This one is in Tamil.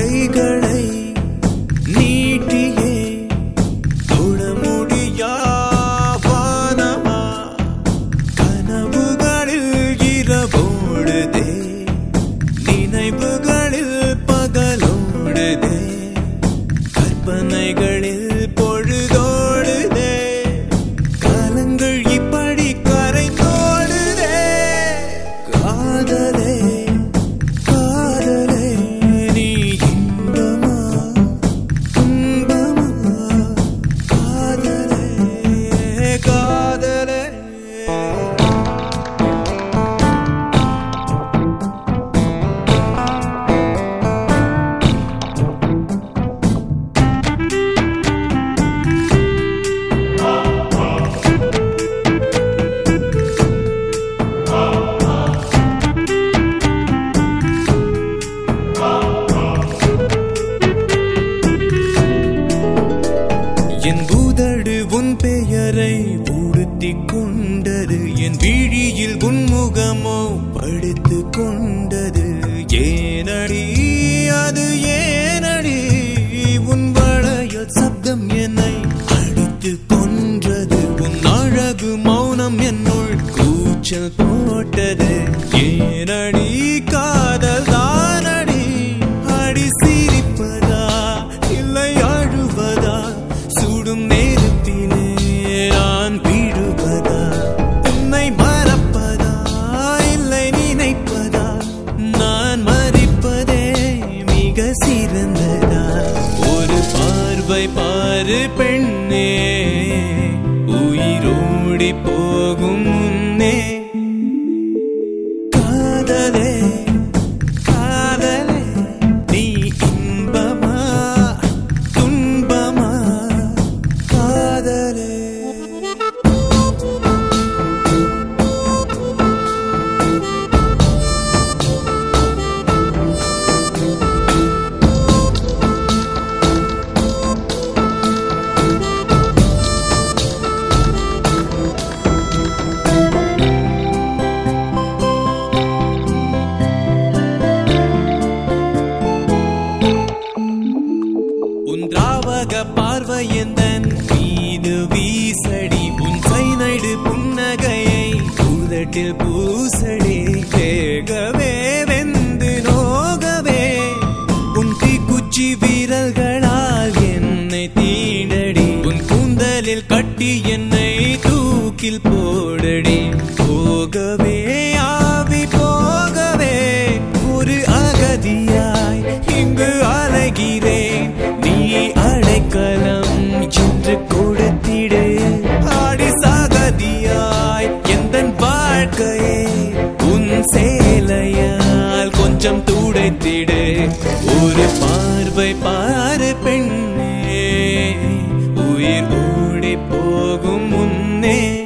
கைகளை நீட்டியே தொட முடியா வானமா கனவுகளில் இரவோடுதே நினைவுகளில் பகலோடுதே கற்பனைகளில் பொழுதோடுதே காலங்கள் இப்படி கரைந்தோடுதே காதலே காதலே நீ இன்பமா துன்பமா காதலே காதலே என் உதடு உன் பெயரை உடுத்திக் கொண்டது என் விழியில் உன் முகமோ படுத்து கொண்டது ஏனடி அது ஏனடி உன் வளையல் சப்தம் என்னை அடித்து கொன்றது உன் அழகு மௌனம் என்னுள் கூச்சல் போட்டது ஏனடி காதல் தானடி அடி சிரிப்பதா இல்லை அழுவதா சுடும் நெருப்பிலே நான் விழுவதா உன்னை மறப்பதா இல்லை நினைப்பதா நான் மறிப்பதே மிக சிறந்ததா ஒரு பார்வை பாரு பெண்ணே உயிரோடி போகும் முன்னே காதலே காதலே நீ இன்பமா துன்பமா காதலே உன் திராவக பார்வை எந்தன் மீது வீசடி உன் சைனடு புன்னகையை உதட்டில் பூசடி வேகவே வெந்து நோகவே உன் தீக்குச்சி வீரல்களால் என்னை தீண்டடி உன் கூந்தலில் கட்டி என்னை தூக்கில் போடடி போகவே ஆவி போகவே ஒரு அகதியாய் இங்கு அலைகிறேன் நீ அடைக்கலம் என்று கொடுத்திடு ஆடி சாகதியாய் எந்த வாழ்க்கையே உன் சேலையால் கொஞ்சம் துடைத்திடு ஒரு பார்வை பாரு பெண்ணே உயிர் ஓடி போகும் முன்னே